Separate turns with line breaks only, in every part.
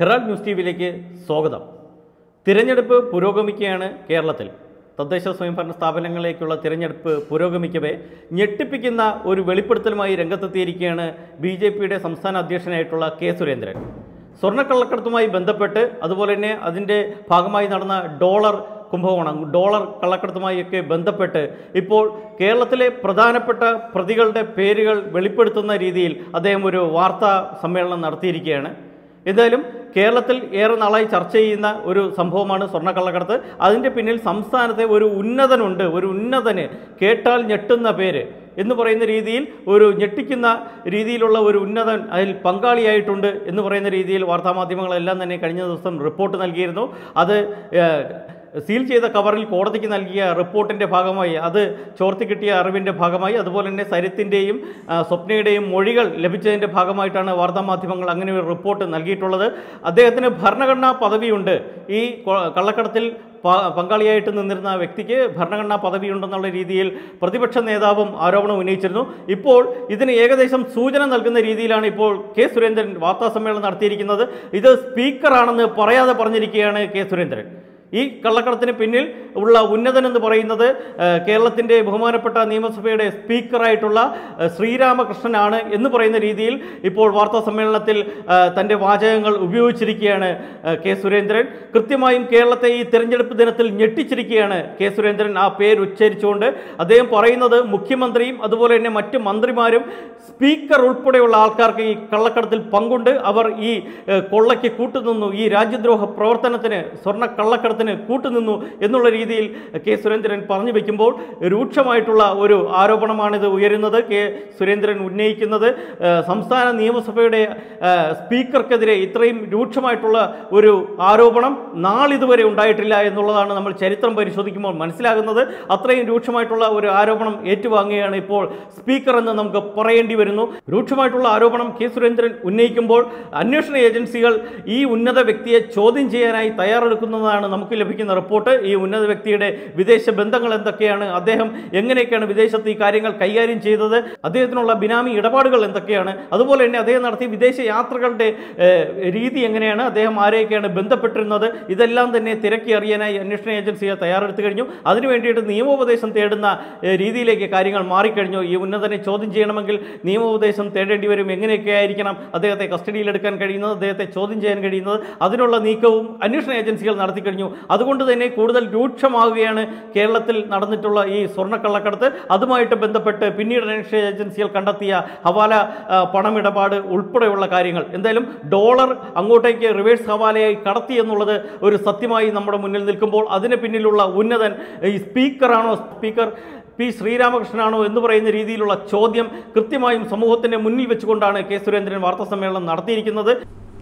Herald news T വിയിലേക്ക് സ്വാഗതം തിരഞ്ഞെടുപ്പ് പുരോഗമിക്കുകയാണ് കേരളത്തിൽ തദ്ദേശ സ്വയംഭരണ സ്ഥാപനങ്ങളിലേക്കുള്ള തിരഞ്ഞെടുപ്പ് പുരോഗമിക്കവേ ഞെട്ടിപ്പിക്കുന്ന ഒരു വെളിപ്പെടുത്തലുമായി രംഗത്തെത്തിയിരിക്കുകയാണ് ബി ജെ പിയുടെ സംസ്ഥാന അധ്യക്ഷനായിട്ടുള്ള കെ സുരേന്ദ്രൻ സ്വർണ്ണക്കള്ളക്കടത്തുമായി ബന്ധപ്പെട്ട് അതുപോലെ തന്നെ അതിൻ്റെ ഭാഗമായി നടന്ന ഡോളർ കുംഭകോണം ഡോളർ കള്ളക്കടത്തുമായൊക്കെ ബന്ധപ്പെട്ട് ഇപ്പോൾ കേരളത്തിലെ പ്രധാനപ്പെട്ട പ്രതികളുടെ പേരുകൾ വെളിപ്പെടുത്തുന്ന രീതിയിൽ അദ്ദേഹം ഒരു വാർത്താ സമ്മേളനം നടത്തിയിരിക്കുകയാണ് എന്തായാലും കേരളത്തിൽ ഏറെ നാളായി ചർച്ച ചെയ്യുന്ന ഒരു സംഭവമാണ് സ്വർണ്ണക്കള്ളക്കടത്ത് അതിൻ്റെ പിന്നിൽ സംസ്ഥാനത്തെ ഒരു ഉന്നതനുണ്ട് ഒരു ഉന്നതന് കേട്ടാൽ ഞെട്ടുന്ന പേര് എന്ന് പറയുന്ന രീതിയിൽ ഒരു ഞെട്ടിക്കുന്ന രീതിയിലുള്ള ഒരു ഉന്നതൻ അതിൽ പങ്കാളിയായിട്ടുണ്ട് എന്ന് പറയുന്ന രീതിയിൽ വാർത്താമാധ്യമങ്ങളെല്ലാം തന്നെ കഴിഞ്ഞ ദിവസം റിപ്പോർട്ട് നൽകിയിരുന്നു അത് ഏഹ്, സീൽ ചെയ്ത കവറിൽ കോടതിക്ക് നൽകിയ റിപ്പോർട്ടിൻ്റെ ഭാഗമായി അത് ചോർത്തി കിട്ടിയ അറിവിൻ്റെ ഭാഗമായി അതുപോലെ തന്നെ സരിത്തിൻ്റെയും ആ, സ്വപ്നയുടെയും മൊഴികൾ ലഭിച്ചതിൻ്റെ ഭാഗമായിട്ടാണ് വാർത്താമാധ്യമങ്ങൾ അങ്ങനെ ഒരു റിപ്പോർട്ട് നൽകിയിട്ടുള്ളത് അദ്ദേഹത്തിന് ഭരണഘടനാ പദവിയുണ്ട് ഈ കൊ- കള്ളക്കടത്തിൽ പ- പങ്കാളിയായിട്ട് നിന്നിരുന്ന വ്യക്തിക്ക് ഭരണഘടനാ പദവിയുണ്ടെന്നുള്ള രീതിയിൽ പ്രതിപക്ഷ നേതാവും ആരോപണം ഉന്നയിച്ചിരുന്നു ഇപ്പോൾ ഇതിന് ഏകദേശം സൂചന നൽകുന്ന രീതിയിലാണ് ഇപ്പോൾ കെ സുരേന്ദ്രൻ വാർത്താ സമ്മേളനം നടത്തിയിരിക്കുന്നത് ഇത് സ്പീക്കറാണെന്ന് പറയാതെ പറഞ്ഞിരിക്കുകയാണ് കെ സുരേന്ദ്രൻ ഈ കള്ളക്കടത്തിന് പിന്നിൽ ഉള്ള ഉന്നതൻ എന്ന് പറയുന്നത് ഏഹ്, കേരളത്തിൻ്റെ ബഹുമാനപ്പെട്ട നിയമസഭയുടെ സ്പീക്കറായിട്ടുള്ള ഏഹ്, ശ്രീരാമകൃഷ്ണനാണ് എന്ന് പറയുന്ന രീതിയിൽ ഇപ്പോൾ വാർത്താ സമ്മേളനത്തിൽ ഏഹ്, തൻ്റെ വാചകങ്ങൾ ഉപയോഗിച്ചിരിക്കുകയാണ് ഏഹ്, കെ സുരേന്ദ്രൻ കൃത്യമായും കേരളത്തെ ഈ തെരഞ്ഞെടുപ്പ് ദിനത്തിൽ ഞെട്ടിച്ചിരിക്കുകയാണ് കെ സുരേന്ദ്രൻ ആ പേര് ഉച്ചരിച്ചുകൊണ്ട് അദ്ദേഹം പറയുന്നത് മുഖ്യമന്ത്രിയും അതുപോലെ തന്നെ മറ്റ് മന്ത്രിമാരും സ്പീക്കർ ഉൾപ്പെടെയുള്ള ആൾക്കാർക്ക് ഈ കള്ളക്കടത്തിൽ പങ്കുണ്ട് അവർ ഈ ഏഹ്, കൊള്ളയ്ക്ക് കൂട്ടുനിന്നു ഈ രാജ്യദ്രോഹ പ്രവർത്തനത്തിന് സ്വർണ്ണ കള്ളക്കടത്തിന് കൂട്ടുനിന്നു എന്നുള്ള രീതിയിൽ കെ സുരേന്ദ്രൻ പറഞ്ഞു വയ്ക്കുമ്പോൾ രൂക്ഷമായിട്ടുള്ള ഒരു ആരോപണമാണിത് ഉയരുന്നത് കെ സുരേന്ദ്രൻ ഉന്നയിക്കുന്നത് ഏഹ്, സംസ്ഥാന നിയമസഭയുടെ ഏഹ്, സ്പീക്കർക്കെതിരെ ഇത്രയും രൂക്ഷമായിട്ടുള്ള ഒരു ആരോപണം നാളിതുവരെ ഉണ്ടായിട്ടില്ല എന്നുള്ളതാണ് നമ്മൾ ചരിത്രം പരിശോധിക്കുമ്പോൾ മനസ്സിലാകുന്നത് അത്രയും രൂക്ഷമായിട്ടുള്ള ഒരു ആരോപണം ഏറ്റുവാങ്ങുകയാണ് ഇപ്പോൾ സ്പീക്കർ എന്ന് നമുക്ക് പറയേണ്ടി വരുന്നു രൂക്ഷമായിട്ടുള്ള ആരോപണം കെ സുരേന്ദ്രൻ ഉന്നയിക്കുമ്പോൾ അന്വേഷണ ഏജൻസികൾ ഈ ഉന്നത വ്യക്തിയെ ചോദ്യം ചെയ്യാനായി തയ്യാറെടുക്കുന്നതാണ് നമുക്ക് ലഭിക്കുന്ന റിപ്പോർട്ട് ഈ ഉന്നത വ്യക്തിയുടെ വിദേശ ബന്ധങ്ങൾ എന്തൊക്കെയാണ് അദ്ദേഹം എങ്ങനെയൊക്കെയാണ് വിദേശത്ത് ഈ കാര്യങ്ങൾ കൈകാര്യം ചെയ്തത് അദ്ദേഹത്തിനുള്ള ബിനാമി ഇടപാടുകൾ എന്തൊക്കെയാണ് അതുപോലെ തന്നെ അദ്ദേഹം നടത്തിയ വിദേശ യാത്രകളുടെ ഏഹ്, രീതി എങ്ങനെയാണ് അദ്ദേഹം ആരെയൊക്കെയാണ് ബന്ധപ്പെട്ടിരുന്നത് ഇതെല്ലാം തന്നെ തിരക്കി അറിയാനായി അന്വേഷണ ഏജൻസികൾ തയ്യാറെടുത്തു കഴിഞ്ഞു അതിനു വേണ്ടിയിട്ട് നിയമോപദേശം തേടുന്ന ഏഹ്, രീതിയിലേക്ക് കാര്യങ്ങൾ മാറിക്കഴിഞ്ഞു ഈ ഉന്നതനെ ചോദ്യം ചെയ്യണമെങ്കിൽ നിയമോപദേശം തേടേണ്ടി വരും എങ്ങനെയൊക്കെ ആയിരിക്കണം അദ്ദേഹത്തെ കസ്റ്റഡിയിലെടുക്കാൻ കഴിയുന്നത് അദ്ദേഹത്തെ ചോദ്യം ചെയ്യാൻ കഴിയുന്നത് അതിനുള്ള നീക്കവും അന്വേഷണ ഏജൻസികൾ നടത്തിക്കഴിഞ്ഞു അതുകൊണ്ട് തന്നെ കൂടുതൽ രൂക്ഷമാവുകയാണ് കേരളത്തിൽ നടന്നിട്ടുള്ള ഈ സ്വർണ്ണക്കള്ളക്കടത്ത് അതുമായിട്ട് ബന്ധപ്പെട്ട് പിന്നീട് അന്വേഷണ ഏജൻസികൾ കണ്ടെത്തിയ ഹവാല ആ, പണമിടപാട് ഉൾപ്പെടെയുള്ള കാര്യങ്ങൾ എന്തായാലും ഡോളർ അങ്ങോട്ടേക്ക് റിവേഴ്സ് ഹവാലയായി കടത്തി എന്നുള്ളത് ഒരു സത്യമായി നമ്മുടെ മുന്നിൽ നിൽക്കുമ്പോൾ അതിന് പിന്നിലുള്ള ഉന്നതൻ ഈ സ്പീക്കറാണോ സ്പീക്കർ പി ശ്രീരാമകൃഷ്ണനാണോ എന്ന് പറയുന്ന രീതിയിലുള്ള ചോദ്യം കൃത്യമായും സമൂഹത്തിന്റെ മുന്നിൽ വെച്ചുകൊണ്ടാണ് കെ സുരേന്ദ്രൻ വാർത്താ സമ്മേളനം നടത്തിയിരിക്കുന്നത്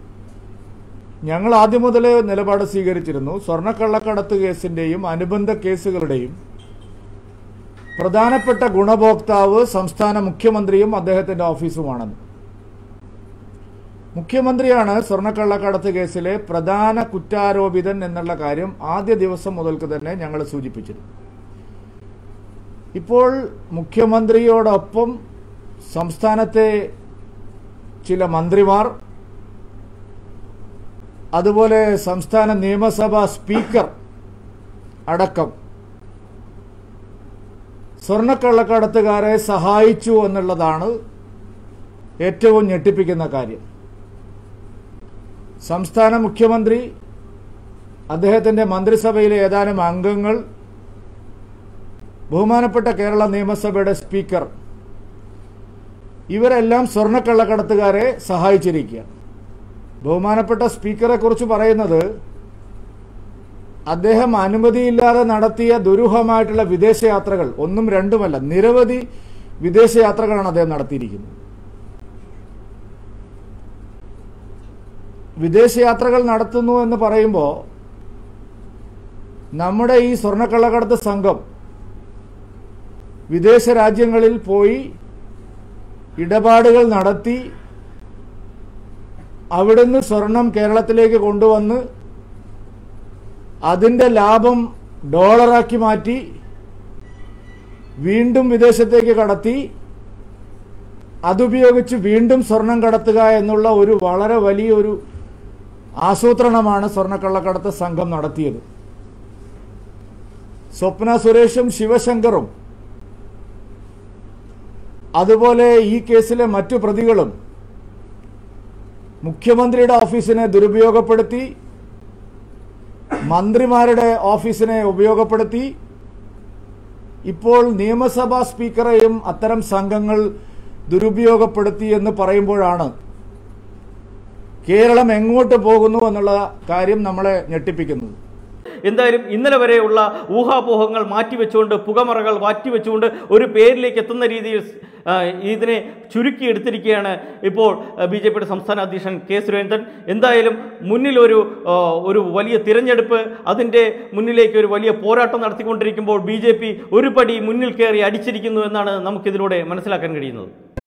ഞങ്ങൾ ആദ്യം മുതലേ നിലപാട് സ്വീകരിച്ചിരുന്നു സ്വർണ്ണക്കള്ളക്കടത്ത് കേസിന്റെയും അനുബന്ധ കേസുകളുടെയും പ്രധാനപ്പെട്ട ഗുണഭോക്താവ് സംസ്ഥാന മുഖ്യമന്ത്രിയും അദ്ദേഹത്തിന്റെ ഓഫീസുമാണെന്ന് മുഖ്യമന്ത്രിയാണ് സ്വർണ്ണക്കള്ളക്കടത്ത് കേസിലെ പ്രധാന കുറ്റാരോപിതൻ എന്നുള്ള കാര്യം ആദ്യ ദിവസം മുതൽക്ക് തന്നെ ഞങ്ങൾ സൂചിപ്പിച്ചിരുന്നു ഇപ്പോൾ മുഖ്യമന്ത്രിയോടൊപ്പം സംസ്ഥാനത്തെ ചില മന്ത്രിമാർ അതുപോലെ സംസ്ഥാന നിയമസഭാ സ്പീക്കർ അടക്കം സ്വർണ്ണക്കള്ളക്കടത്തുകാരെ സഹായിച്ചു എന്നുള്ളതാണ് ഏറ്റവും ഞെട്ടിപ്പിക്കുന്ന കാര്യം സംസ്ഥാന മുഖ്യമന്ത്രി അദ്ദേഹത്തിന്റെ മന്ത്രിസഭയിലെ ഏതാനും അംഗങ്ങൾ ബഹുമാനപ്പെട്ട കേരള നിയമസഭയുടെ സ്പീക്കർ ഇവരെല്ലാം സ്വർണ്ണക്കള്ളക്കടത്തുകാരെ സഹായിച്ചിരിക്കുകയാണ് ബഹുമാനപ്പെട്ട സ്പീക്കറെ കുറിച്ച് പറയുന്നത് അദ്ദേഹം അനുമതിയില്ലാതെ നടത്തിയ ദുരൂഹമായിട്ടുള്ള വിദേശയാത്രകൾ ഒന്നും രണ്ടുമല്ല നിരവധി വിദേശയാത്രകളാണ് അദ്ദേഹം നടത്തിയിരിക്കുന്നത് വിദേശയാത്രകൾ നടത്തുന്നു എന്ന് പറയുമ്പോൾ നമ്മുടെ ഈ സ്വർണ്ണക്കള്ളക്കടത്ത് സംഘം വിദേശ രാജ്യങ്ങളിൽ പോയി ഇടപാടുകൾ നടത്തി അവിടുന്ന് സ്വർണം കേരളത്തിലേക്ക് കൊണ്ടുവന്ന് അതിന്റെ ലാഭം ഡോളറാക്കി മാറ്റി വീണ്ടും വിദേശത്തേക്ക് കടത്തി അതുപയോഗിച്ച് വീണ്ടും സ്വർണം കടത്തുക എന്നുള്ള ഒരു വളരെ വലിയൊരു ആസൂത്രണമാണ് സ്വർണ്ണക്കള്ളക്കടത്ത് സംഘം നടത്തിയത് സ്വപ്ന സുരേഷും ശിവശങ്കറും അതുപോലെ ഈ കേസിലെ മറ്റു പ്രതികളും മുഖ്യമന്ത്രിയുടെ ഓഫീസിനെ ദുരുപയോഗപ്പെടുത്തി മന്ത്രിമാരുടെ ഓഫീസിനെ ഉപയോഗപ്പെടുത്തി ഇപ്പോൾ നിയമസഭാ സ്പീക്കറെയും അത്തരം സംഘങ്ങൾ ദുരുപയോഗപ്പെടുത്തി എന്ന് പറയുമ്പോഴാണ് കേരളം എങ്ങോട്ട് പോകുന്നു എന്നുള്ള കാര്യം നമ്മളെ ഞെട്ടിപ്പിക്കുന്നത്
എന്തായാലും ഇന്നലെ വരെയുള്ള ഊഹാപോഹങ്ങൾ മാറ്റിവെച്ചുകൊണ്ട് പുകമറകൾ മാറ്റിവെച്ചുകൊണ്ട് ഒരു പേരിലേക്ക് എത്തുന്ന രീതിയിൽ ആ, ഇതിനെ ചുരുക്കിയെടുത്തിരിക്കുകയാണ് ഇപ്പോൾ ബി ജെ പിയുടെ സംസ്ഥാന അധ്യക്ഷൻ കെ സുരേന്ദ്രൻ എന്തായാലും മുന്നിലൊരു ആ, ഒരു വലിയ തിരഞ്ഞെടുപ്പ് അതിൻ്റെ മുന്നിലേക്ക് ഒരു വലിയ പോരാട്ടം നടത്തിക്കൊണ്ടിരിക്കുമ്പോൾ ബി ജെ പി ഒരു പടി മുന്നിൽ കയറി അടിച്ചിരിക്കുന്നു എന്നാണ് നമുക്കിതിലൂടെ മനസ്സിലാക്കാൻ കഴിയുന്നത്